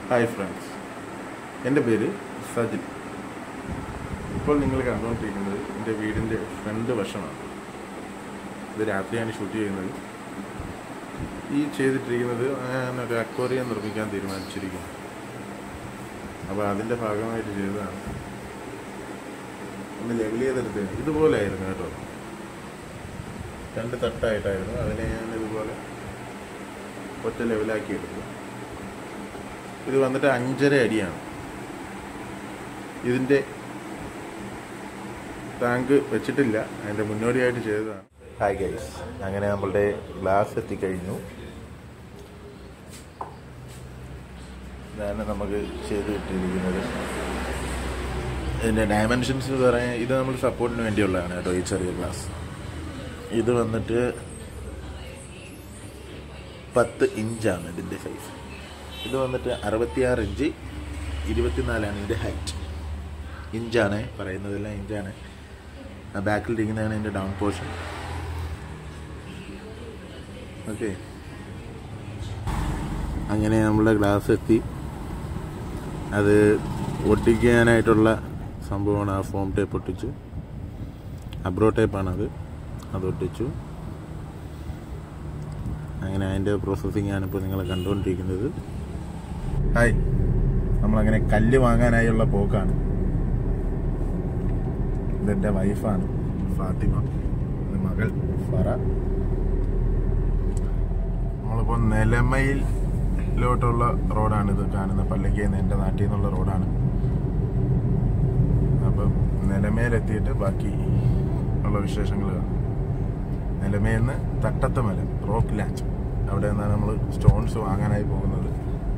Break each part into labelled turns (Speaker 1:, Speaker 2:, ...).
Speaker 1: hi friends എൻ്റെ പേര് സജിൻ ഇപ്പോൾ നിങ്ങൾ കണ്ടുകൊണ്ടിരിക്കുന്നത് എൻ്റെ വീടിൻ്റെ ഫ്രണ്ട് വശമാണ് ഇത് രാത്രിയാണ് ഷൂട്ട് ചെയ്യുന്നത് ഈ ചെയ്തിട്ടിരിക്കുന്നത് ഞാൻ ഒരു അക്വേറിയം നിർമ്മിക്കാൻ തീരുമാനിച്ചിരിക്കുന്നു അപ്പോൾ അതിൻ്റെ ഭാഗമായിട്ട് ചെയ്തതാണ് ഒന്ന് ലെവൽ ചെയ്തെടുത്ത് ഇതുപോലെ ആയിരുന്നു കേട്ടോ രണ്ട് തട്ടായിട്ടായിരുന്നു അതിനെ ഞാൻ ഇതുപോലെ ഒറ്റ ലെവലാക്കി എടുത്തു ഇത് വന്നിട്ട് അഞ്ചര അടിയാണ് ഇതിൻ്റെ ടാങ്ക് വെച്ചിട്ടില്ല അതിൻ്റെ മുന്നോടിയായിട്ട് ചെയ്തതാണ് ഹായ് ഗൈസ് അങ്ങനെ നമ്മളുടെ ഗ്ലാസ് എത്തിക്കഴിഞ്ഞു ഇതാണ് നമുക്ക് ചെയ്ത് കിട്ടിയിരിക്കുന്നത് ഇതിൻ്റെ ഡയമെൻഷൻസ് പറയാൻ ഇത് നമ്മൾ സപ്പോർട്ടിന് വേണ്ടിയുള്ളതാണ് കേട്ടോ ഈ ചെറിയ ഗ്ലാസ് ഇത് വന്നിട്ട് പത്ത് ഇഞ്ചാണ് ഇതിൻ്റെ സൈസ് ഇത് വന്നിട്ട് അറുപത്തിയാറ് ഇഞ്ച് ഇരുപത്തിനാലാണ് ഇതിൻ്റെ ഹൈറ്റ് ഇഞ്ചാണ് പറയുന്നതെല്ലാം ഇഞ്ചാണ് ആ ബാക്കിലിരിക്കുന്നതാണ് ഇതിൻ്റെ ഡൗൺ പോർഷൻ ഓക്കെ അങ്ങനെ നമ്മുടെ ഗ്ലാസ് എത്തി അത് ഒട്ടിക്കാനായിട്ടുള്ള സംഭവമാണ് ആ ഫോം ടേപ്പ് ഒട്ടിച്ചു അബ്രോ ടേപ്പാണത് അത് ഒട്ടിച്ചു അങ്ങനെ അതിൻ്റെ പ്രോസസ്സിങ് ആണിപ്പോൾ നിങ്ങൾ കണ്ടുകൊണ്ടിരിക്കുന്നത് ഹായ് നമ്മളങ്ങനെ കല്ല് വാങ്ങാനായുള്ള പോക്കാണ് ഇതെൻ്റെ വൈഫാണ് ഫാത്തിമ ഇത് മകൾ ഫറ നമ്മളിപ്പോൾ നിലമയിലോട്ടുള്ള റോഡാണ് ഇത് കാണുന്നത് പള്ളിക്കന്ന് എൻ്റെ നാട്ടിൽ നിന്നുള്ള റോഡാണ് അപ്പം നിലമേലെത്തിയിട്ട് ബാക്കി ഉള്ള വിശേഷങ്ങൾ കാണാം നിലമേന്ന് തട്ടത്തമല റോക്ക് ലാൻഡ് അവിടെ നിന്നാണ് നമ്മൾ സ്റ്റോൺസ് വാങ്ങാനായി പോകുന്നത്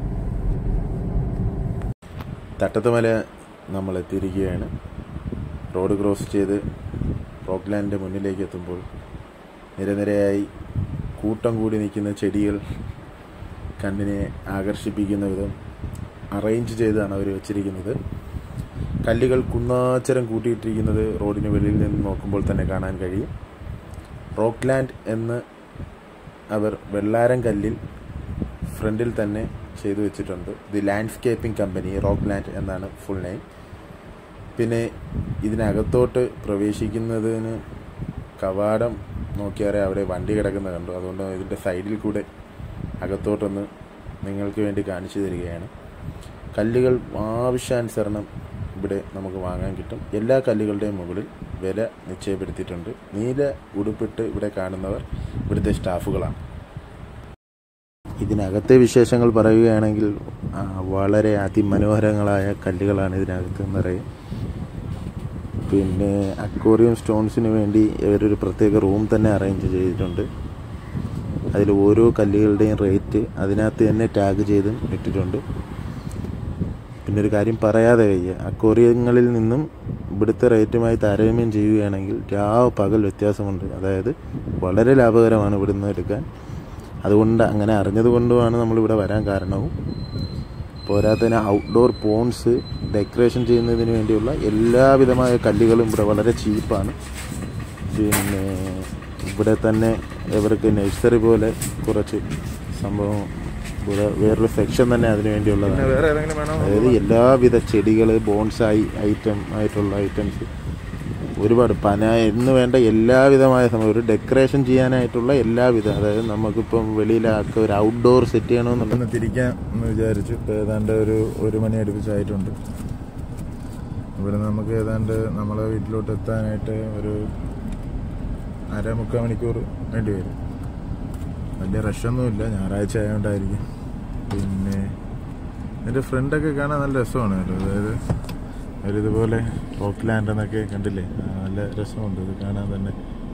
Speaker 1: തട്ടത്തമല നമ്മൾ എത്തിയിരിക്കുകയാണ് റോഡ് ക്രോസ് ചെയ്ത് റോക്ക് ലാൻഡിൻ്റെ മുന്നിലേക്ക് എത്തുമ്പോൾ നിരനിരയായി കൂട്ടം കൂടി നിൽക്കുന്ന ചെടികൾ കണ്ണിനെ ആകർഷിപ്പിക്കുന്ന വിധം അറേഞ്ച് ചെയ്താണ് അവർ വെച്ചിരിക്കുന്നത് കല്ലുകൾ കുന്നാച്ചരം കൂട്ടിയിട്ടിരിക്കുന്നത് റോഡിന് വെളിയിൽ നിന്ന് നോക്കുമ്പോൾ തന്നെ കാണാൻ കഴിയും റോക്ക് ലാൻഡ് എന്ന് അവർ വെള്ളാരം കല്ലിൽ ഫ്രണ്ടിൽ തന്നെ ചെയ്തു വെച്ചിട്ടുണ്ട് the landscaping company rock land എന്നാണ് ഫുൾ നെയിം പിന്നെ ഇതിനകത്തോട്ട് പ്രവേശിക്കുന്നതിന് കവാടം നോക്കിയാറേ അവിടെ വണ്ടി കിടക്കുന്ന കണ്ടു അതുകൊണ്ട് ഇതിൻ്റെ സൈഡിൽ കൂടെ അകത്തോട്ടൊന്ന് നിങ്ങൾക്ക് വേണ്ടി കാണിച്ചു തരികയാണ് കല്ലുകൾ ആവശ്യാനുസരണം ഇവിടെ നമുക്ക് വാങ്ങാൻ കിട്ടും എല്ലാ കല്ലുകളുടെയും മുകളിൽ വില നിശ്ചയപ്പെടുത്തിയിട്ടുണ്ട് നീല ഉടുപ്പിട്ട് ഇവിടെ കാണുന്നവർ ഇവിടുത്തെ സ്റ്റാഫുകളാണ് ഇതിനകത്തെ വിശേഷങ്ങൾ പറയുകയാണെങ്കിൽ ആ, വളരെ അതിമനോഹരങ്ങളായ കല്ലുകളാണ് ഇതിനകത്ത് നിറയെ പിന്നെ അക്വോറിയം സ്റ്റോൺസിന് വേണ്ടി ഇവരൊരു പ്രത്യേക റൂം തന്നെ അറേഞ്ച് ചെയ്തിട്ടുണ്ട് അതിൽ ഓരോ കല്ലുകളുടെയും റേറ്റ് അതിനകത്ത് തന്നെ ടാഗ് ചെയ്തും ഇട്ടിട്ടുണ്ട് പിന്നെ ഒരു കാര്യം പറയാതെ വയ്യ അക്വോറിയങ്ങളിൽ നിന്നും ഇവിടുത്തെ റേറ്റുമായി താരതമ്യം ചെയ്യുകയാണെങ്കിൽ രാവ് പകൽ വ്യത്യാസമുണ്ട് അതായത് വളരെ ലാഭകരമാണ് ഇവിടുന്ന് എടുക്കാൻ അതുകൊണ്ട് അങ്ങനെ അറിഞ്ഞതുകൊണ്ടുമാണ് നമ്മളിവിടെ വരാൻ കാരണവും പോരാത്തതിന് ഔട്ട്ഡോർ പോൺസ് ഡെക്കറേഷൻ ചെയ്യുന്നതിന് വേണ്ടിയുള്ള എല്ലാവിധമായ കല്ലുകളും ഇവിടെ വളരെ ചീപ്പാണ് പിന്നെ ഇവിടെ തന്നെ ഇവർക്ക് നഴ്സറി പോലെ കുറച്ച് സംഭവം ഇവിടെ വേറൊരു സെക്ഷൻ തന്നെ അതിന് വേണ്ടിയുള്ളതാണ്
Speaker 2: വേറെ ഏതെങ്കിലും വേണോ
Speaker 1: അതായത് എല്ലാവിധ ചെടികൾ ബോൺസായി ഐറ്റം ആയിട്ടുള്ള ഐറ്റംസ് ഒരുപാട് പന എന്ന് വേണ്ട എല്ലാവിധമായ സമയം ഒരു ഡെക്കറേഷൻ ചെയ്യാനായിട്ടുള്ള എല്ലാവിധ അതായത് നമുക്കിപ്പം വെളിയിലാക്കുക ഒരു ഔട്ട്ഡോർ സെറ്റ് ചെയ്യണമെന്നുണ്ടെന്ന്
Speaker 2: ഒന്ന് തിരിക്കാം എന്ന് വിചാരിച്ചു ഇപ്പൊ ഏതാണ്ട് ഒരു ഒരു മണി അടുപ്പിച്ചായിട്ടുണ്ട് ഇവിടെ നമുക്ക് ഏതാണ്ട് നമ്മളെ വീട്ടിലോട്ട് എത്താനായിട്ട് ഒരു അര മുക്കാൽ മണിക്കൂർ വേണ്ടി വരും വലിയ റഷൊന്നുമില്ല ഞായറാഴ്ച ആയതുകൊണ്ടായിരിക്കും പിന്നെ എൻ്റെ ഫ്രണ്ടൊക്കെ കാണാൻ നല്ല രസമാണ് കേട്ടോ അതായത് അവരിതുപോലെ റോക്ക് ലാൻഡ് എന്നൊക്കെ കണ്ടില്ലേ ആ, നല്ല രസമുണ്ട് ഇത് കാണാൻ തന്നെ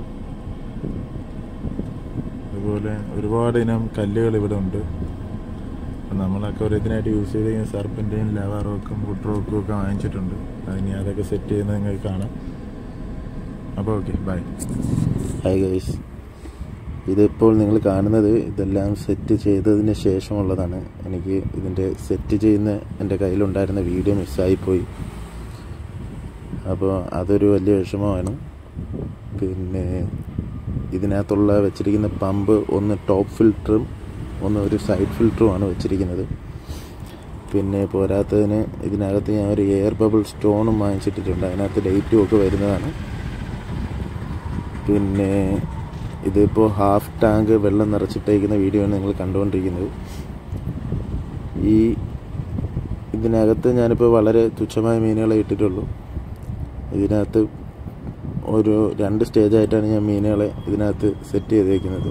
Speaker 2: അതുപോലെ ഒരുപാട് ഇനം കല്ലുകൾ ഇവിടെ ഉണ്ട് അപ്പം നമ്മളൊക്കെ ഒരിതിനായിട്ട് യൂസ് ചെയ്ത് സർപ്പൻ്റെയും ലവ റോക്കും വുഡ് റോക്കും ഒക്കെ വാങ്ങിച്ചിട്ടുണ്ട് അതിനി അതൊക്കെ സെറ്റ് ചെയ്യുന്നത് നിങ്ങൾക്ക് കാണാം അപ്പോൾ ഓക്കെ ബൈ
Speaker 1: ഹായ് ഗൈസ് ഇതിപ്പോൾ നിങ്ങൾ കാണുന്നത് ഇതെല്ലാം സെറ്റ് ചെയ്തതിന് ശേഷമുള്ളതാണ് എനിക്ക് ഇതിൻ്റെ സെറ്റ് ചെയ്യുന്ന എൻ്റെ കയ്യിലുണ്ടായിരുന്ന വീഡിയോ മിസ്സായിപ്പോയി അപ്പോൾ അതൊരു വലിയ വിഷമമാണ് പിന്നെ ഇതിനകത്തുള്ള വെച്ചിരിക്കുന്ന പമ്പ് ഒന്ന് ടോപ്പ് ഫിൽറ്ററും ഒന്ന് ഒരു സൈഡ് ഫിൽറ്ററുമാണ് വെച്ചിരിക്കുന്നത് പിന്നെ പോരാത്തതിന് ഇതിനകത്ത് ഞാൻ ഒരു എയർ ബബിൾ സ്റ്റോണും വാങ്ങിച്ചിട്ടിട്ടുണ്ട് അതിനകത്ത് ലൈറ്റും ഒക്കെ വരുന്നതാണ് പിന്നെ ഇതിപ്പോൾ ഹാഫ് ടാങ്ക് വെള്ളം നിറച്ചിട്ടേക്കുന്ന വീഡിയോ ആണ് നിങ്ങൾ കണ്ടുകൊണ്ടിരിക്കുന്നത് ഈ ഇതിനകത്ത് ഞാനിപ്പോൾ വളരെ തുച്ഛമായ മീനുകളെ ഇട്ടിട്ടുള്ളൂ ഇതിനകത്ത് ഒരു രണ്ട് സ്റ്റേജായിട്ടാണ് ഞാൻ മീനുകളെ ഇതിനകത്ത് സെറ്റ് ചെയ്തേക്കുന്നത്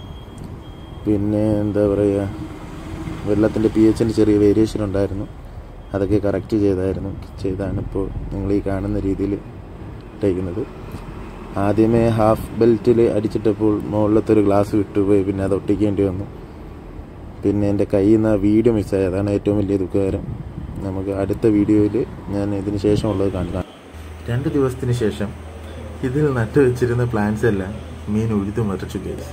Speaker 1: പിന്നെ എന്താ പറയുക വെള്ളത്തിൻ്റെ പി എച്ചിൻ്റെ ചെറിയ വേരിയേഷൻ ഉണ്ടായിരുന്നു അതൊക്കെ കറക്റ്റ് ചെയ്തായിരുന്നു ചെയ്താണ് ഇപ്പോൾ നിങ്ങൾ ഈ കാണുന്ന രീതിയിൽ ഇട്ടേക്കുന്നത് ആദ്യമേ ഹാഫ് ബെൽറ്റിൽ അടിച്ചിട്ടപ്പോൾ മുകളിലത്തെ ഒരു ഗ്ലാസ് വിട്ടുപോയി പിന്നെ അത് ഒട്ടിക്കേണ്ടി വന്നു പിന്നെ എൻ്റെ കയ്യിൽ നിന്ന് ആ വീഡിയോ മിസ്സായി അതാണ് ഏറ്റവും വലിയ ദുഃഖകരം നമുക്ക് അടുത്ത വീഡിയോയിൽ ഞാൻ ഇതിന് ശേഷമുള്ളത് കാണിക്കാം രണ്ട് ദിവസത്തിന് ശേഷം ഇതിൽ നട്ടു വെച്ചിരുന്ന പ്ലാന്റ്സ് എല്ലാം മീൻ ഉഴുതു മറിച്ചു കേസ്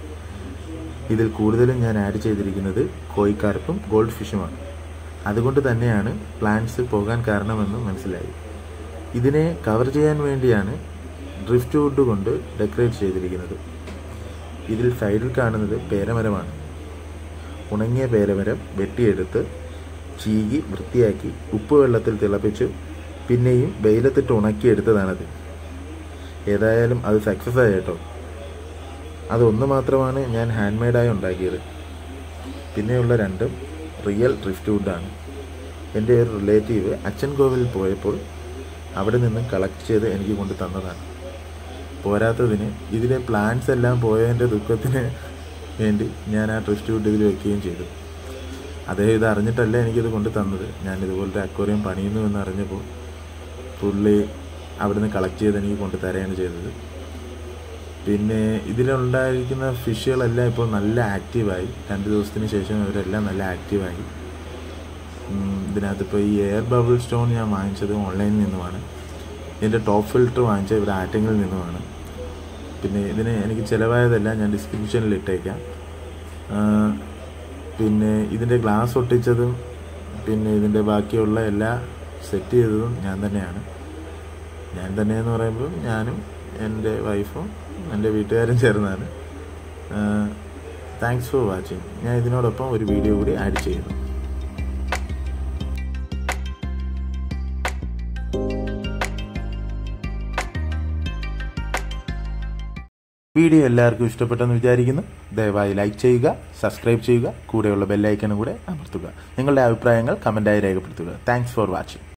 Speaker 1: ഇതിൽ കൂടുതലും ഞാൻ ആഡ് ചെയ്തിരിക്കുന്നത് കോയിക്കാർപ്പും ഗോൾഡ് ഫിഷുമാണ് അതുകൊണ്ട് തന്നെയാണ് പ്ലാന്റ്സ് പോകാൻ കാരണമെന്ന് മനസ്സിലായി ഇതിനെ കവർ ചെയ്യാൻ വേണ്ടിയാണ് ഡ്രിഫ്റ്റ് വുഡ് കൊണ്ട് ഡെക്കറേറ്റ് ചെയ്തിരിക്കുന്നത് ഇതിൽ സൈഡിൽ കാണുന്നത് പേരമരമാണ് ഉണങ്ങിയ പേരമരം വെട്ടിയെടുത്ത് ചീകി വൃത്തിയാക്കി ഉപ്പ് വെള്ളത്തിൽ തിളപ്പിച്ച് പിന്നെയും വെയിലത്തിട്ട് ഉണക്കിയെടുത്തതാണത് ഏതായാലും അത് സക്സസ് ആയി കേട്ടോ അതൊന്ന് മാത്രമാണ് ഞാൻ ഹാൻഡ് മെയ്ഡായി ഉണ്ടാക്കിയത് പിന്നെയുള്ള രണ്ടും റിയൽ ഡ്രിഫ്റ്റ് വുഡാണ് എൻ്റെ ഒരു റിലേറ്റീവ് അച്ഛൻ കോവിലിൽ പോയപ്പോൾ അവിടെ നിന്നും കളക്ട് ചെയ്ത് എനിക്ക് കൊണ്ട് തന്നതാണ് പോരാത്തതിന് ഇതിലെ പ്ലാന്റ്സ് എല്ലാം പോയതിൻ്റെ ദുഃഖത്തിന് വേണ്ടി ഞാൻ ആ ഡ്രിഫ്റ്റ് വുഡ് ഇതിൽ വെക്കുകയും ചെയ്തു അദ്ദേഹം ഇത് അറിഞ്ഞിട്ടല്ല എനിക്കിത് കൊണ്ട് തന്നത് ഞാൻ ഇതുപോലത്തെ അക്വേറിയം പണിയുന്നു എന്ന് അറിഞ്ഞപ്പോൾ പുള്ളി അവിടുന്ന് കളക്ട് ചെയ്ത് എനിക്ക് കൊണ്ട് തരികയാണ് ചെയ്തത് പിന്നെ ഇതിലുണ്ടായിരിക്കുന്ന ഫിഷുകളെല്ലാം ഇപ്പോൾ നല്ല ആക്റ്റീവായി രണ്ട് ദിവസത്തിന് ശേഷം അവരെല്ലാം നല്ല ആക്റ്റീവായി ഉം, ഇതിനകത്ത് ഇപ്പോൾ ഈ എയർ ബബിൾ സ്റ്റോൺ ഞാൻ വാങ്ങിച്ചത് ഓൺലൈനിൽ നിന്നുമാണ് ഇതിൻ്റെ ടോപ്പ് ഫിൽറ്റർ വാങ്ങിച്ചത് ഇവിടെ ആറ്റിങ്ങിൽ നിന്നുമാണ് പിന്നെ ഇതിന് എനിക്ക് ചിലവായതെല്ലാം ഞാൻ ഡിസ്ക്രിപ്ഷനിൽ ഇട്ടേക്കാം ആ, പിന്നെ ഇതിൻ്റെ ഗ്ലാസ് ഒട്ടിച്ചതും പിന്നെ ഇതിൻ്റെ ബാക്കിയുള്ള എല്ലാ സെറ്റ് ചെയ്തതും ഞാൻ തന്നെയാണ് ഞാൻ തന്നെയെന്ന് പറയുമ്പോൾ ഞാനും എൻ്റെ വൈഫും എൻ്റെ വീട്ടുകാരും ചേർന്നാണ് താങ്ക്സ് ഫോർ വാച്ചിങ് ഞാൻ ഇതിനോടൊപ്പം ഒരു വീഡിയോ കൂടി ആഡ് ചെയ്യുന്നു വീഡിയോ എല്ലാവർക്കും ഇഷ്ടപ്പെട്ടെന്ന് വിചാരിക്കുന്നു ദയവായി ലൈക്ക് ചെയ്യുക സബ്സ്ക്രൈബ് ചെയ്യുക കൂടെയുള്ള ബെല്ലൈക്കനും കൂടെ അമർത്തുക നിങ്ങളുടെ അഭിപ്രായങ്ങൾ കമൻറ്റായി രേഖപ്പെടുത്തുക താങ്ക്സ് ഫോർ വാച്ചിങ്